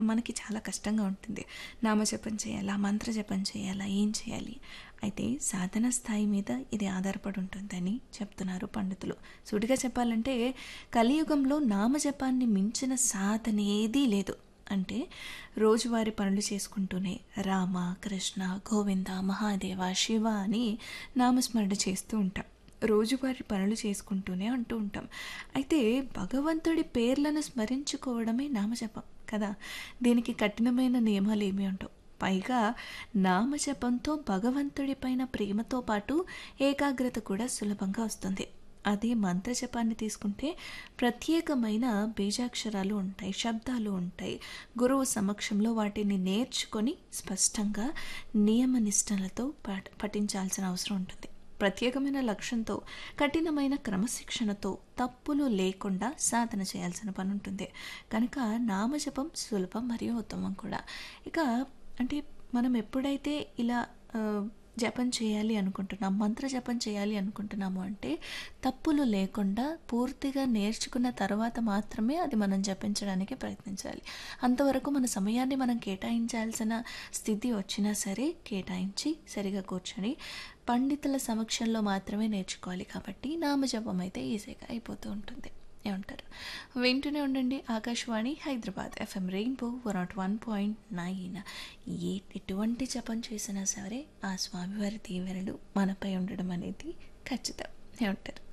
మనకి చాలా కష్టంగా ఉంటుంది నామజపం చేయాలా మంత్రజపం చేయాలా ఏం చేయాలి అయితే సాధన స్థాయి మీద ఇది ఆధారపడి ఉంటుందని చెప్తున్నారు పండితులు సూటిగా చెప్పాలంటే కలియుగంలో నామజపాన్ని మించిన సాధన ఏదీ లేదు అంటే రోజువారీ పనులు చేసుకుంటూనే రామ కృష్ణ గోవింద మహాదేవ శివ అని నామస్మరణ చేస్తూ ఉంటాం రోజువారీ పనులు చేసుకుంటూనే అంటూ ఉంటాం అయితే భగవంతుడి పేర్లను స్మరించుకోవడమే నామజపం కదా దీనికి కఠినమైన నియమాలు ఏమి ఉండవు పైగా నామజపంతో భగవంతుడి పైన ప్రేమతో పాటు ఏకాగ్రత కూడా సులభంగా వస్తుంది అదే మంత్రజపాన్ని తీసుకుంటే ప్రత్యేకమైన బీజాక్షరాలు ఉంటాయి శబ్దాలు ఉంటాయి గురువు సమక్షంలో వాటిని నేర్చుకొని స్పష్టంగా నియమనిష్టలతో పఠ పఠించాల్సిన అవసరం ఉంటుంది ప్రత్యేకమైన లక్ష్యంతో కఠినమైన క్రమశిక్షణతో తప్పులు లేకుండా సాధన చేయాల్సిన పని ఉంటుంది కనుక నామజపం సులభం మరియు ఉత్తమం కూడా ఇక అంటే మనం ఎప్పుడైతే ఇలా ఆ, జపం చేయాలి అనుకుంటున్నాం మంత్ర జపం చేయాలి అనుకుంటున్నాము అంటే తప్పులు లేకుండా పూర్తిగా నేర్చుకున్న తర్వాత మాత్రమే అది మనం జపించడానికి ప్రయత్నించాలి అంతవరకు మన సమయాన్ని మనం కేటాయించాల్సిన స్థితి వచ్చినా సరే కేటాయించి సరిగా కూర్చొని పండితుల సమక్షంలో మాత్రమే నేర్చుకోవాలి కాబట్టి నామజపం అయితే ఈజీగా అయిపోతూ ఉంటుంది ఏమంటారు వింటూనే ఉండండి Akashvani Hyderabad FM rainbow one nought one point nine ఏ ఎటువంటి జపం చేసినా సరే ఆ స్వామివారి దీవెనలు మనపై ఉండడం అనేది ఖచ్చితం ఏమంటారు